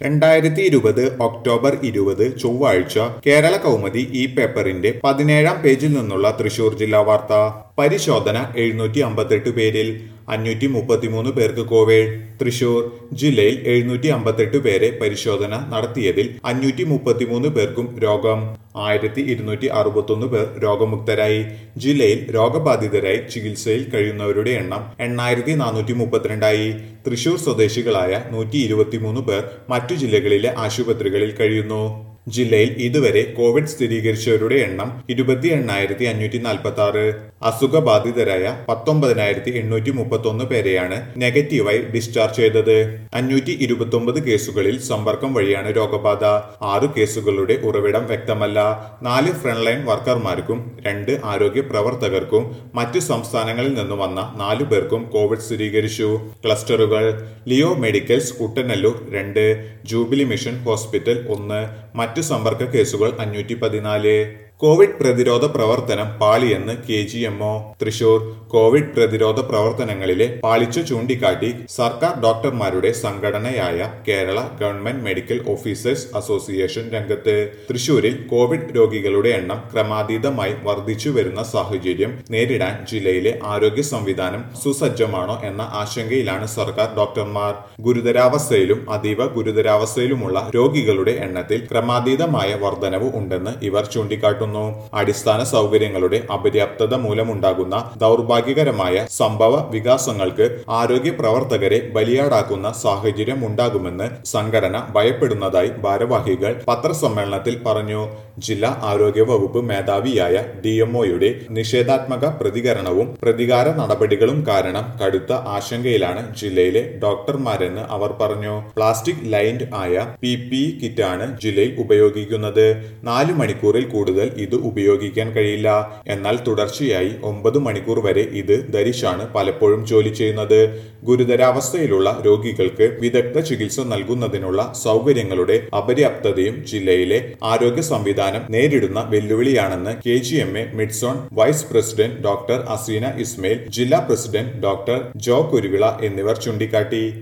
രണ്ടായിരത്തി ഇരുപത് ഒക്ടോബർ ഇരുപത് ചൊവ്വാഴ്ച കേരള കൗമുദി ഈ പേപ്പറിന്റെ പതിനേഴാം പേജിൽ നിന്നുള്ള തൃശൂർ ജില്ലാ വാർത്ത പരിശോധന എഴുന്നൂറ്റി അമ്പത്തെട്ട് പേരിൽ അഞ്ഞൂറ്റി മുപ്പത്തിമൂന്ന് പേർക്ക് കോവിഡ് തൃശൂർ ജില്ലയിൽ എഴുന്നൂറ്റി അമ്പത്തെട്ട് പേരെ പരിശോധന നടത്തിയതിൽ അഞ്ഞൂറ്റി മുപ്പത്തിമൂന്ന് പേർക്കും രോഗം ആയിരത്തി ഇരുന്നൂറ്റി അറുപത്തൊന്ന് പേർ രോഗമുക്തരായി ജില്ലയിൽ രോഗബാധിതരായി ചികിത്സയിൽ കഴിയുന്നവരുടെ എണ്ണം എണ്ണായിരത്തി നാനൂറ്റി മുപ്പത്തിരണ്ടായി തൃശൂർ സ്വദേശികളായ നൂറ്റി ഇരുപത്തിമൂന്ന് പേർ മറ്റു ജില്ലകളിലെ ആശുപത്രികളിൽ കഴിയുന്നു ജില്ലയിൽ ഇതുവരെ കോവിഡ് സ്ഥിരീകരിച്ചവരുടെ എണ്ണം ഇരുപത്തി എണ്ണായിരത്തി അഞ്ഞൂറ്റി നാൽപ്പത്തി ആറ് അസുഖബാധിതരായ പത്തൊമ്പതിനായിരത്തി എണ്ണൂറ്റി മുപ്പത്തി ഒന്ന് പേരെയാണ് നെഗറ്റീവായി ഡിസ്ചാർജ് ചെയ്തത് അഞ്ഞൂറ്റി ഇരുപത്തി ഒമ്പത് കേസുകളിൽ സമ്പർക്കം വഴിയാണ് രോഗബാധ ആറ് കേസുകളുടെ ഉറവിടം വ്യക്തമല്ല നാല് ഫ്രണ്ട് ലൈൻ വർക്കർമാർക്കും രണ്ട് ആരോഗ്യ പ്രവർത്തകർക്കും മറ്റു സംസ്ഥാനങ്ങളിൽ നിന്ന് വന്ന നാലു പേർക്കും കോവിഡ് സ്ഥിരീകരിച്ചു ക്ലസ്റ്ററുകൾ ലിയോ മെഡിക്കൽസ് കുട്ടനല്ലൂർ രണ്ട് ജൂബിലി മിഷൻ ഹോസ്പിറ്റൽ ഒന്ന് മറ്റു സമ്പർക്ക കേസുകൾ അഞ്ഞൂറ്റി പതിനാല് കോവിഡ് പ്രതിരോധ പ്രവർത്തനം പാളിയെന്ന് K G M O Thrissur Covid പ്രതിരോധ പ്രവർത്തനങ്ങളിലെ പാളിച്ച ചൂണ്ടിക്കാട്ടി സർക്കാർ ഡോക്ടർമാരുടെ സംഘടനയായ Kerala government medical officers association രംഗത്ത് തൃശൂരിൽ കോവിഡ് രോഗികളുടെ എണ്ണം ക്രമാതീതമായി വർദ്ധിച്ചു വരുന്ന സാഹചര്യം നേരിടാൻ ജില്ലയിലെ ആരോഗ്യ സംവിധാനം സുസജ്ജമാണോ എന്ന ആശങ്കയിലാണ് സർക്കാർ ഡോക്ടർമാർ ഗുരുതരാവസ്ഥയിലും അതീവ ഗുരുതരാവസ്ഥയിലുമുള്ള രോഗികളുടെ എണ്ണത്തിൽ ക്രമാതീതമായ വർധനവ് ഉണ്ടെന്ന് ഇവർ ചൂണ്ടിക്കാട്ടുന്നു അടിസ്ഥാന സൗകര്യങ്ങളുടെ അപര്യാപ്തത മൂലമുണ്ടാകുന്ന ദൗർഭാഗ്യകരമായ സംഭവ വികാസങ്ങൾക്ക് ആരോഗ്യ പ്രവർത്തകരെ ബലിയാടാക്കുന്ന സാഹചര്യം ഉണ്ടാകുമെന്ന് സംഘടന ഭയപ്പെടുന്നതായി ഭാരവാഹികൾ പത്രസമ്മേളനത്തിൽ പറഞ്ഞു ജില്ലാ ആരോഗ്യ വകുപ്പ് മേധാവിയായ ഡിഎംഒയുടെ നിഷേധാത്മക പ്രതികരണവും പ്രതികാര നടപടികളും കാരണം കടുത്ത ആശങ്കയിലാണ് ജില്ലയിലെ ഡോക്ടർമാരെന്ന് അവർ പറഞ്ഞു പ്ലാസ്റ്റിക് ലൈൻഡ് ആയ പി പി കിറ്റാണ് ജില്ലയിൽ ഉപയോഗിക്കുന്നത് നാല് മണിക്കൂറിൽ കൂടുതൽ ഇത് ഉപയോഗിക്കാൻ കഴിയില്ല എന്നാൽ തുടർച്ചയായി ഒമ്പത് മണിക്കൂർ വരെ ഇത് ധരിച്ചാണ് പലപ്പോഴും ജോലി ചെയ്യുന്നത് ഗുരുതരാവസ്ഥയിലുള്ള രോഗികൾക്ക് വിദഗ്ധ ചികിത്സ നൽകുന്നതിനുള്ള സൗകര്യങ്ങളുടെ അപര്യാപ്തതയും ജില്ലയിലെ ആരോഗ്യ സംവിധാനം നേരിടുന്ന വെല്ലുവിളിയാണെന്ന് K G M A midzone vice president doctor Aseena Ismail ജില്ലാ പ്രസിഡന്റ് ഡോക്ടർ ജോ കുരുവിള എന്നിവർ ചൂണ്ടിക്കാട്ടി